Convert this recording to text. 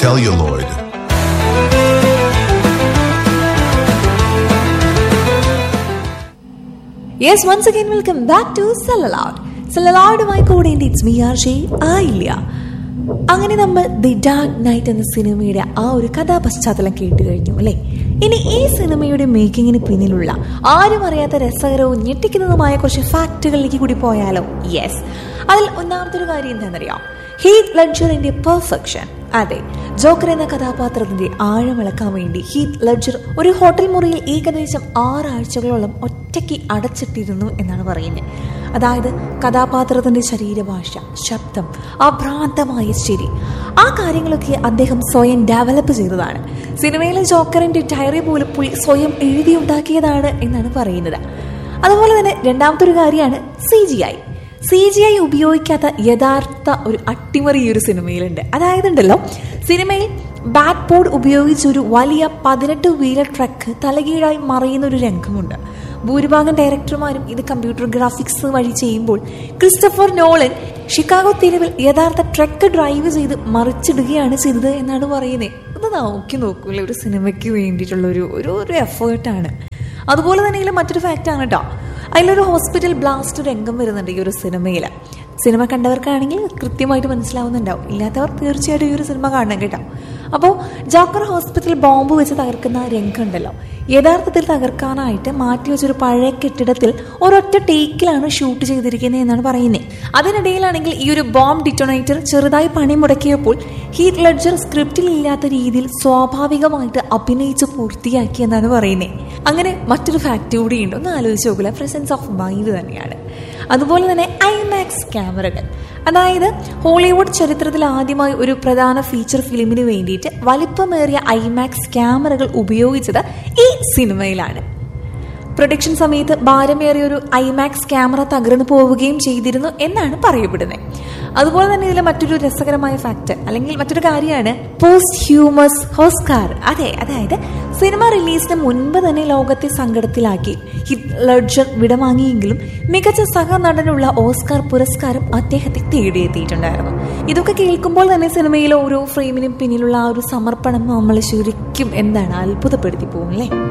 celluloid. Yes once again welcome back to celluloid സെലലൗഡുമായി കൂടെ it's me R ഷേ ആയില്ല അങ്ങനെ നമ്മൾ ദി ഡാർക്ക് നൈറ്റ് എന്ന സിനിമയുടെ ആ ഒരു കഥാപശ്ചാത്തലം കേട്ട് കഴിഞ്ഞു അല്ലേ ഇനി ഈ സിനിമയുടെ മേക്കിങ്ങിന് പിന്നിലുള്ള ആരും അറിയാത്ത രസകരവും ഞെട്ടിക്കുന്നതുമായ കുറച്ച് ഫാക്റ്റുകളിലേക്ക് കൂടി പോയാലോ യെസ് അതിൽ ഒന്നാമത്തെ ഒരു കാര്യം എന്താണെന്നറിയാം ഹീറ്റ് ലഡ്ജറിന്റെ പെർഫെക്ഷൻ അതെ ജോക്കർ എന്ന കഥാപാത്രത്തിന്റെ ആഴമിളക്കാൻ വേണ്ടി ഹീത്ത് ലഡ്ജർ ഒരു ഹോട്ടൽ മുറിയിൽ ഏകദേശം ആറാഴ്ചകളോളം ഒറ്റയ്ക്ക് അടച്ചിട്ടിരുന്നു എന്നാണ് പറയുന്നത് അതായത് കഥാപാത്രത്തിന്റെ ശരീരഭാഷ ശബ്ദം ആ ഭ്രാന്തമായ ശരി ആ കാര്യങ്ങളൊക്കെ അദ്ദേഹം സ്വയം ഡെവലപ്പ് ചെയ്തതാണ് സിനിമയിലെ ജോക്കറിന്റെ ഡയറി പോലും പുള്ളി സ്വയം എഴുതിയുണ്ടാക്കിയതാണ് എന്നാണ് പറയുന്നത് അതുപോലെ തന്നെ രണ്ടാമത്തെ ഒരു കാര്യമാണ് C G I C G I ഉപയോഗിക്കാത്ത യഥാർത്ഥ ഒരു അട്ടിമറി ഈ ഒരു സിനിമയിലുണ്ട് അതായത് ഉണ്ടല്ലോ സിനിമയിൽ ബാറ്റ് ബോർഡ് ഉപയോഗിച്ച് ഒരു വലിയ പതിനെട്ട് വീലർ ട്രക്ക് തലകീഴായി മറിയുന്ന ഒരു രംഗമുണ്ട് ഭൂരിഭാഗം ഡയറക്ടർമാരും ഇത് കമ്പ്യൂട്ടർ ഗ്രാഫിക്സ് വഴി ചെയ്യുമ്പോൾ ക്രിസ്റ്റഫർ നോളൻ ഷിക്കാഗോ തെരുവിൽ യഥാർത്ഥ ട്രക്ക് ഡ്രൈവ് ചെയ്ത് മറിച്ചിടുകയാണ് ചെയ്തത് എന്നാണ് പറയുന്നത് ഇത് നോക്കി നോക്കൂല ഒരു സിനിമയ്ക്ക് വേണ്ടിയിട്ടുള്ള ഒരു ഒരു ഒരു എഫേർട്ടാണ് അതുപോലെ തന്നെ ഇതിൽ മറ്റൊരു ഫാക്റ്റാണ് കേട്ടോ അതിലൊരു ഹോസ്പിറ്റൽ ബ്ലാസ്റ്റ് രംഗം വരുന്നുണ്ട് ഈ ഒരു സിനിമയിൽ സിനിമ കണ്ടവർക്കാണെങ്കിൽ കൃത്യമായിട്ട് മനസ്സിലാവുന്നുണ്ടാവും ഇല്ലാത്തവർ തീർച്ചയായിട്ടും ഈ ഒരു സിനിമ കാണണം കേട്ടോ അപ്പോൾ ജോക്കർ ഹോസ്പിറ്റൽ ബോംബ് വെച്ച് തകർക്കുന്ന രംഗം ഉണ്ടല്ലോ യഥാർത്ഥത്തിൽ തകർക്കാനായിട്ട് മാറ്റിവെച്ചൊരു പഴയ കെട്ടിടത്തിൽ ഒരൊറ്റ ടേക്കിലാണ് ഷൂട്ട് ചെയ്തിരിക്കുന്നത് എന്നാണ് പറയുന്നത് അതിനിടയിലാണെങ്കിൽ ഈ ഒരു ബോംബ് ഡിറ്റോണേറ്റർ ചെറുതായി പണി മുടക്കിയപ്പോൾ ഹീറ്റ് ലഡ്ജർ സ്ക്രിപ്റ്റിൽ ഇല്ലാത്ത രീതിയിൽ സ്വാഭാവികമായിട്ട് അഭിനയിച്ച് പൂർത്തിയാക്കി എന്നാണ് പറയുന്നത് അങ്ങനെ മറ്റൊരു ഫാക്ട് കൂടിയുണ്ട് ഒന്ന് ആലോചിച്ച് നോക്കില്ല പ്രസൻസ് ഓഫ് മൈൻഡ് തന്നെയാണ് അതുപോലെ തന്നെ ഐമാക്സ് ക്യാമറകൾ അതായത് ഹോളിവുഡ് ചരിത്രത്തിൽ ആദ്യമായി ഒരു പ്രധാന ഫീച്ചർ ഫിലിമിന് വേണ്ടിയിട്ട് വലിപ്പമേറിയ ഐമാക്സ് ക്യാമറകൾ ഉപയോഗിച്ചത് ഈ സിനിമയിലാണ് പ്രൊഡക്ഷൻ സമയത്ത് ഭാരമേറിയ ഒരു ഐമാക്സ് ക്യാമറ തകർന്നു പോവുകയും ചെയ്തിരുന്നു എന്നാണ് പറയപ്പെടുന്നത് അതുപോലെ തന്നെ ഇതിലെ മറ്റൊരു രസകരമായ ഫാക്ട് അല്ലെങ്കിൽ മറ്റൊരു കാര്യമാണ് പോസ്റ്റ് ഹ്യൂമസ് ഹോസ്കാർ അതെ അതായത് സിനിമ റിലീസിന് മുൻപ് തന്നെ ലോകത്തെ സങ്കടത്തിലാക്കി ഹിറ്റ് ലഡ്ജർ വിടവാങ്ങിയെങ്കിലും മികച്ച സഹനടനുള്ള ഓസ്കാർ പുരസ്കാരം അദ്ദേഹത്തെ തേടിയെത്തിയിട്ടുണ്ടായിരുന്നു ഇതൊക്കെ കേൾക്കുമ്പോൾ തന്നെ സിനിമയിലെ ഓരോ ഫ്രെയിമിനും പിന്നിലുള്ള ആ ഒരു സമർപ്പണം നമ്മൾ ശരിക്കും എന്താണ് അത്ഭുതപ്പെടുത്തി പോകും അല്ലേ